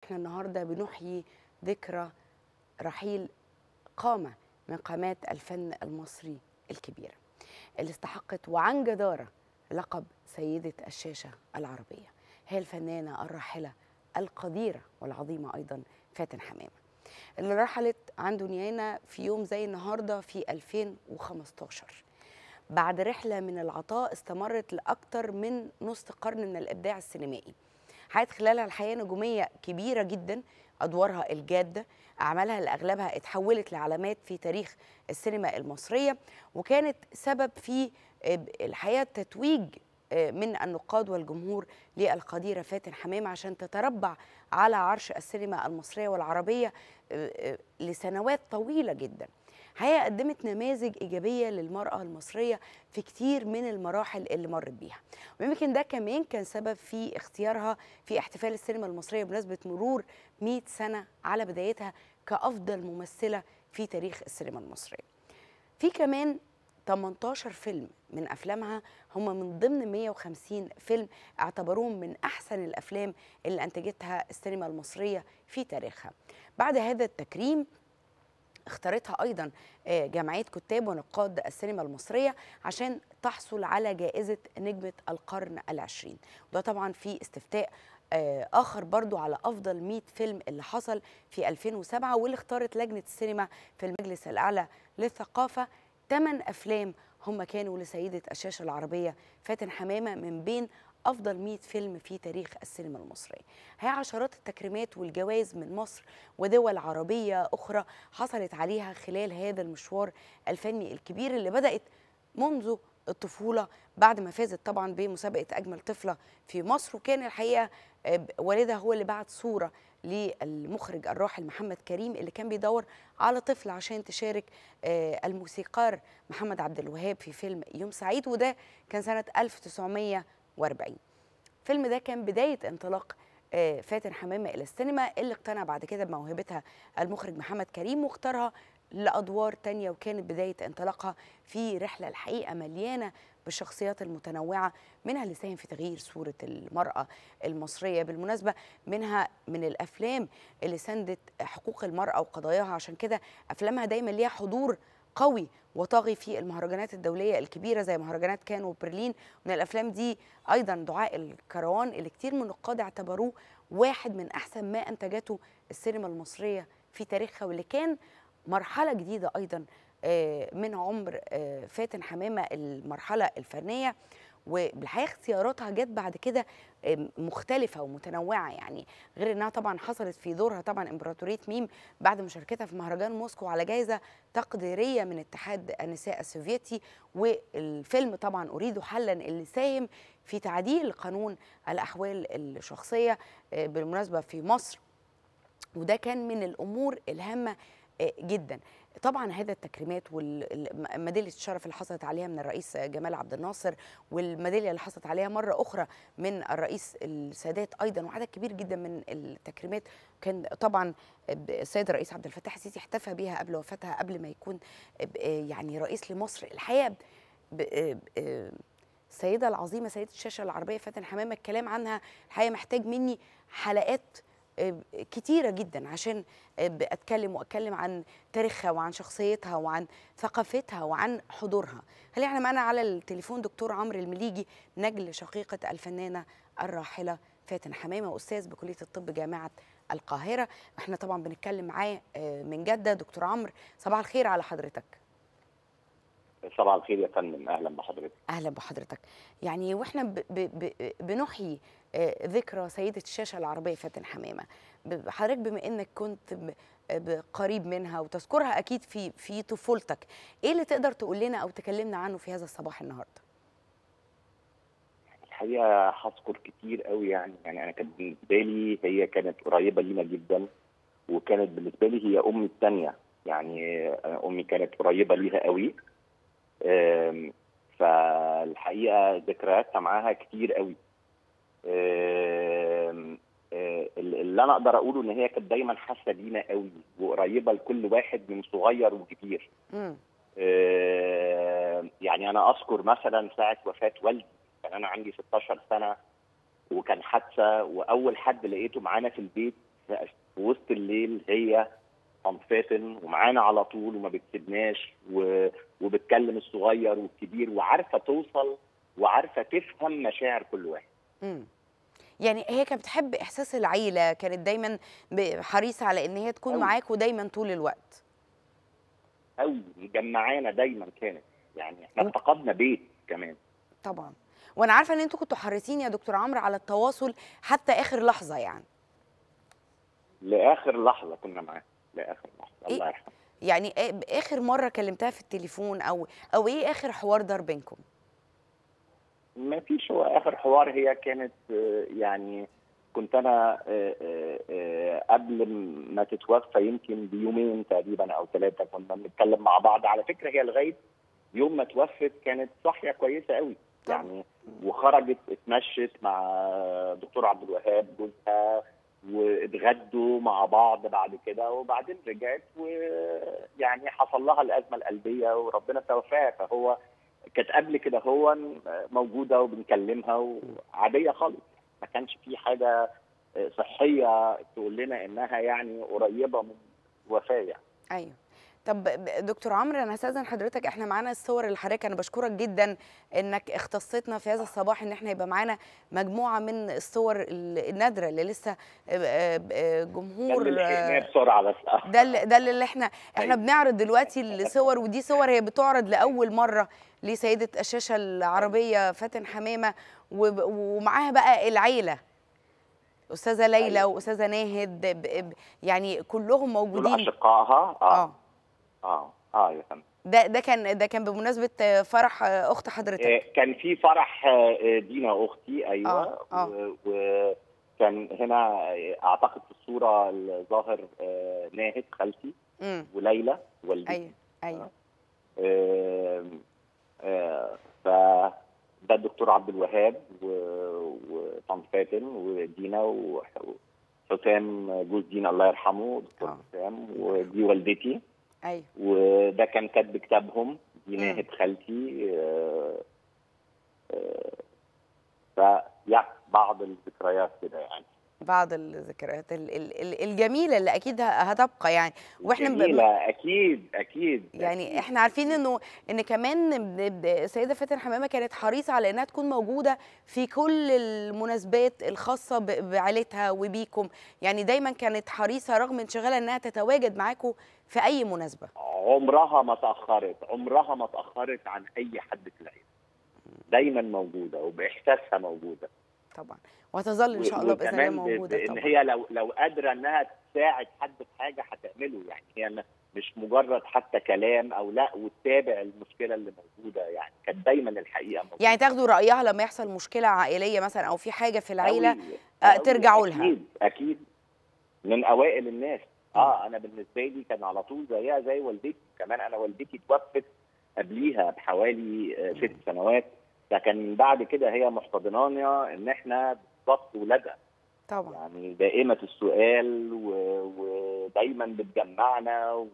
واحنا النهارده بنحيي ذكرى رحيل قامه من قامات الفن المصري الكبيره اللي استحقت وعن جداره لقب سيده الشاشه العربيه هي الفنانه الراحله القديره والعظيمه ايضا فاتن حمامه اللي رحلت عن دنيانا في يوم زي النهارده في 2015 بعد رحله من العطاء استمرت لاكثر من نصف قرن من الابداع السينمائي حيات خلالها الحياه نجوميه كبيره جدا ادوارها الجاده اعمالها اللي اغلبها اتحولت لعلامات في تاريخ السينما المصريه وكانت سبب في الحقيقه تتويج من النقاد والجمهور للقديرة فاتن حمامة عشان تتربع على عرش السينما المصرية والعربية لسنوات طويلة جدا هي قدمت نماذج إيجابية للمرأة المصرية في كتير من المراحل اللي مرت بيها ويمكن ده كمان كان سبب في اختيارها في احتفال السينما المصرية بمناسبة مرور 100 سنة على بدايتها كأفضل ممثلة في تاريخ السينما المصرية في كمان 18 فيلم من افلامها هم من ضمن 150 فيلم اعتبروهم من احسن الافلام اللي انتجتها السينما المصريه في تاريخها. بعد هذا التكريم اختارتها ايضا جمعيه كتاب ونقاد السينما المصريه عشان تحصل على جائزه نجمه القرن العشرين وده طبعا في استفتاء اخر برضو على افضل 100 فيلم اللي حصل في 2007 واللي اختارت لجنه السينما في المجلس الاعلى للثقافه ثمان افلام هم كانوا لسيده الشاشه العربيه فاتن حمامه من بين افضل 100 فيلم في تاريخ السينما المصريه هي عشرات التكريمات والجوائز من مصر ودول عربيه اخرى حصلت عليها خلال هذا المشوار الفني الكبير اللي بدات منذ الطفوله بعد ما فازت طبعا بمسابقه اجمل طفله في مصر وكان الحقيقه والدها هو اللي بعت صوره للمخرج الراحل محمد كريم اللي كان بيدور على طفل عشان تشارك الموسيقار محمد عبد الوهاب في فيلم يوم سعيد وده كان سنه 1940 الفيلم ده كان بدايه انطلاق فاتن حمامه الى السينما اللي اقتنع بعد كده بموهبتها المخرج محمد كريم واختارها لادوار تانية وكانت بدايه انطلاقها في رحله الحقيقه مليانه بالشخصيات المتنوعه منها اللي ساهم في تغيير صوره المراه المصريه بالمناسبه منها من الافلام اللي سندت حقوق المراه وقضاياها عشان كده افلامها دايما ليها حضور قوي وطاغي في المهرجانات الدوليه الكبيره زي مهرجانات كان وبرلين من الافلام دي ايضا دعاء الكروان اللي كتير من النقاد اعتبروه واحد من احسن ما انتجته السينما المصريه في تاريخها واللي كان مرحله جديده ايضا من عمر فاتن حمامه المرحله الفنيه وبالحقيقه اختياراتها جت بعد كده مختلفه ومتنوعه يعني غير انها طبعا حصلت في دورها طبعا امبراطوريه ميم بعد مشاركتها في مهرجان موسكو على جائزه تقديريه من اتحاد النساء السوفيتي والفيلم طبعا اريد حلا اللي ساهم في تعديل قانون الاحوال الشخصيه بالمناسبه في مصر وده كان من الامور الهامه جدا طبعا هذا التكريمات والميداليه الشرف اللي حصلت عليها من الرئيس جمال عبد الناصر والميداليه اللي حصلت عليها مره اخرى من الرئيس السادات ايضا وعدد كبير جدا من التكريمات كان طبعا السيد الرئيس عبد الفتاح السيسي احتفى بيها قبل وفاتها قبل ما يكون يعني رئيس لمصر الحقيقه السيده العظيمه سيده الشاشه العربيه فاتن حمامه الكلام عنها الحقيقه محتاج مني حلقات كتيرة جدا عشان أتكلم وأتكلم عن تاريخها وعن شخصيتها وعن ثقافتها وعن حضورها خلينا احنا معنا على التليفون دكتور عمرو المليجي نجل شقيقة الفنانة الراحلة فاتن حمامة أستاذ بكلية الطب جامعة القاهرة احنا طبعا بنتكلم معاه من جدة دكتور عمرو صباح الخير على حضرتك صباح الخير يا فندم اهلا بحضرتك اهلا بحضرتك يعني واحنا ب ب ب بنحيي ذكرى سيده الشاشه العربيه فاتن حمامه حضرتك بما انك كنت قريب منها وتذكرها اكيد في في طفولتك ايه اللي تقدر تقول لنا او تكلمنا عنه في هذا الصباح النهارده الحقيقه هذكر كتير قوي يعني يعني انا كانت بالنسبه لي هي كانت قريبه لينا جدا وكانت بالنسبه لي هي امي الثانيه يعني امي كانت قريبه ليها قوي فالحقيقه ذكرياتها معاها كتير قوي اللي انا اقدر اقوله ان هي كانت دايما حاسه بينا قوي وقريبه لكل واحد من صغير وكبير يعني انا اذكر مثلا ساعه وفاه والدي كان انا عندي 16 سنه وكان حادثه واول حد لقيته معانا في البيت بالليل هي طنط فاتن ومعانا على طول وما بتسيبناش و... وبتكلم الصغير والكبير وعارفه توصل وعارفه تفهم مشاعر كل واحد مم. يعني هي كانت بتحب احساس العيله كانت دايما ب- حريصه على ان هي تكون أوي. معاكوا دايما طول الوقت قوي مجمعانا دايما كانت يعني احنا و- افتقدنا بيت كمان طبعا وانا عارفه ان انتوا كنتوا حريصين يا دكتور عمرو على التواصل حتى اخر لحظه يعني لاخر لحظه كنا معاه لاخر لحظه إيه؟ الله يرحمه يعني إيه- اخر مره كلمتها في التليفون او او ايه اخر حوار دار بينكم ما فيش هو اخر حوار هي كانت آه، يعني كنت انا آه، آه، آه، قبل ما تتوفى يمكن بيومين تقريبا او ثلاثه كنا بنتكلم مع بعض على فكره هي لغايه يوم ما توفت كانت صحيه كويسه قوي طبعا. يعني وخرجت اتمشت مع دكتور عبد الوهاب جوزها واتغدوا مع بعض بعد كده وبعدين رجعت ويعني حصل لها الازمه القلبيه وربنا توفاها فهو كانت قبل كده هو موجوده وبنكلمها وعاديه خالص ما كانش في حاجه صحيه تقول لنا انها يعني قريبه من وفاه يعني. ايوه طب ب- دكتور عمرو انا هستاذن حضرتك احنا معانا الصور اللي حضرتك انا بشكرك جدا انك اختصيتنا في هذا الصباح ان احنا يبقى معانا مجموعه من الصور ال- النادره اللي لسه آه، آه، آه، ده جمهور اللي لحقناه آه، بسرعه بس ده اللي ده اللي احنا احنا أيوة. بنعرض دلوقتي الصور ودي صور هي بتعرض لاول مره لسيده الشاشه العربيه فاتن حمامه وب- ومعاها بقى العيله استاذه ليلى أيوة. واستاذه ناهد ب- ب- يعني كلهم دول موجودين اشقائها اه اه اه اه يا فندم ده ده كان ده كان بمناسبه فرح اخت حضرتك آه، كان في فرح آه، دينا اختي ايوه آه، آه. و- وكان هنا آه، اعتقد في الصوره الظاهر آه، ناهد خالتي امم وليلى والدتي ايوه ايوه آم، آه، فده الدكتور عبد الوهاب و- وطنط فاتن ودينا وح- وحسام جوز دينا الله يرحمه دكتور آه. حسام ودي والدتي ايوه وده كان كاتب كتابهم دي مم. ناهد خالتي آه، آه، فيعني بعض الذكريات كده يعني بعض الذكريات ال- ال- ال- الجميله اللي اكيد ه- هتبقى يعني واحنا ب- جميلة اكيد اكيد يعني أكيد. احنا عارفين انه ان كمان ب- ب- السيده فاتن حمامه كانت حريصه على انها تكون موجوده في كل المناسبات الخاصه ب- بعيلتها وبيكم يعني دايما كانت حريصه رغم انشغالها انها تتواجد معاكم في اي مناسبه عمرها ما تاخرت عمرها ما تاخرت عن اي حد في العيله دايما موجوده وباحساسها موجوده طبعا وهتظل ان شاء الله باذن الله وكمان ب- موجوده بان طبعا هي لو لو قادره انها تساعد حد في حاجه هتعمله يعني هي م- مش مجرد حتى كلام او لا وتتابع المشكله اللي موجوده يعني كانت دايما الحقيقه موجوده يعني تاخدوا رايها لما يحصل مشكله عائليه مثلا او في حاجه في العيله أوي- آه، أوي، ترجعوا لها. اكيد اكيد من اوائل الناس اه انا بالنسبه لي كان على طول زيها زي والدتي كمان انا والدتي توفت قبليها بحوالي آه، ست سنوات لكن من بعد كده هي محتضنانا ان احنا بالظبط ولادها طبعا يعني دائمه السؤال و- ودايما بتجمعنا و...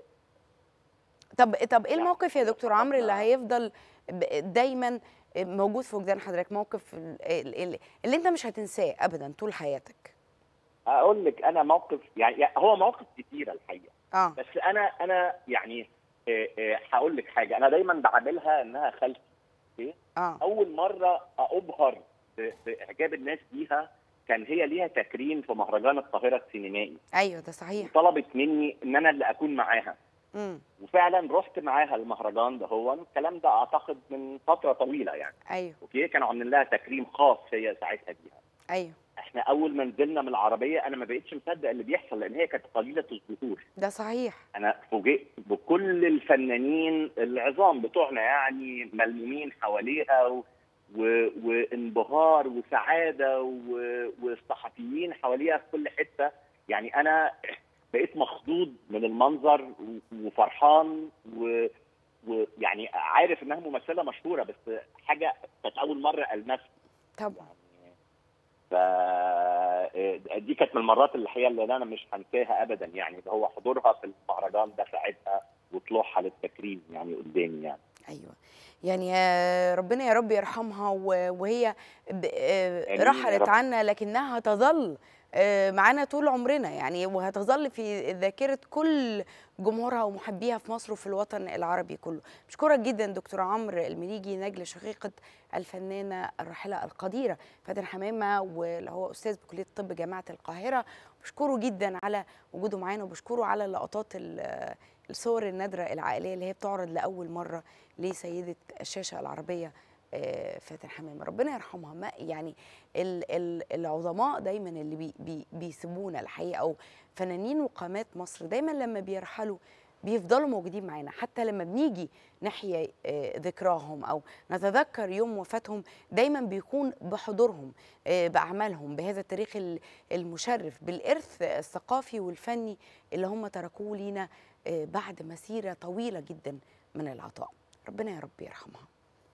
طب طب ايه لا، الموقف يا هي دكتور عمرو اللي طبعاً. هيفضل ب- دايما موجود في وجدان حضرتك موقف ال- ال- ال- اللي انت مش هتنساه ابدا طول حياتك اقول لك انا موقف يعني يعني هو مواقف كتيره الحقيقه اه بس انا انا يعني آه، آه، هقول لك حاجه انا دايما بعاملها انها خالتي اه اول مره ابهر ب- باعجاب الناس بيها كان هي ليها تكريم في مهرجان القاهره السينمائي ايوه ده صحيح طلبت مني ان انا اللي اكون معاها امم وفعلا رحت معاها المهرجان ده هو الكلام ده اعتقد من فتره طويله يعني ايوه اوكي كانوا عاملين لها تكريم خاص هي ساعتها بيها ايوه احنا اول ما نزلنا من العربيه انا ما بقتش مصدق اللي بيحصل لان هي كانت قليله الظهور ده صحيح انا فوجئت بكل الفنانين العظام بتوعنا يعني ملمومين حواليها و... و... وانبهار وسعاده و... والصحفيين حواليها في كل حته يعني انا بقيت مخضوض من المنظر و... وفرحان و... ويعني عارف انها ممثله مشهوره بس حاجه كانت اول مره المسها طبعا ف دي كانت من المرات الحقيقه اللي انا مش هنساها ابدا يعني اللي هو حضورها في المهرجان ده ساعتها وطلوعها للتكريم يعني قدامي يعني ايوه يعني آه، ربنا يا رب يرحمها و- وهي ب- آه، آمين يا رحلت رب. عنا لكنها تظل معانا طول عمرنا يعني وهتظل في ذاكره كل جمهورها ومحبيها في مصر وفي الوطن العربي كله بشكرك جدا دكتور عمرو المليجي نجل شقيقه الفنانه الراحله القديره فاتن حمامه واللي هو استاذ بكليه الطب جامعه القاهره بشكره جدا على وجوده معانا وبشكره على اللقطات الصور النادره العائليه اللي هي بتعرض لاول مره لسيده الشاشه العربيه فاتن حمامه ربنا يرحمها ما يعني العظماء دايما اللي بي بي بيسيبونا الحقيقه او فنانين وقامات مصر دايما لما بيرحلوا بيفضلوا موجودين معانا حتى لما بنيجي نحيي ذكراهم او نتذكر يوم وفاتهم دايما بيكون بحضورهم باعمالهم بهذا التاريخ المشرف بالارث الثقافي والفني اللي هم تركوه لينا بعد مسيره طويله جدا من العطاء ربنا يا رب يرحمها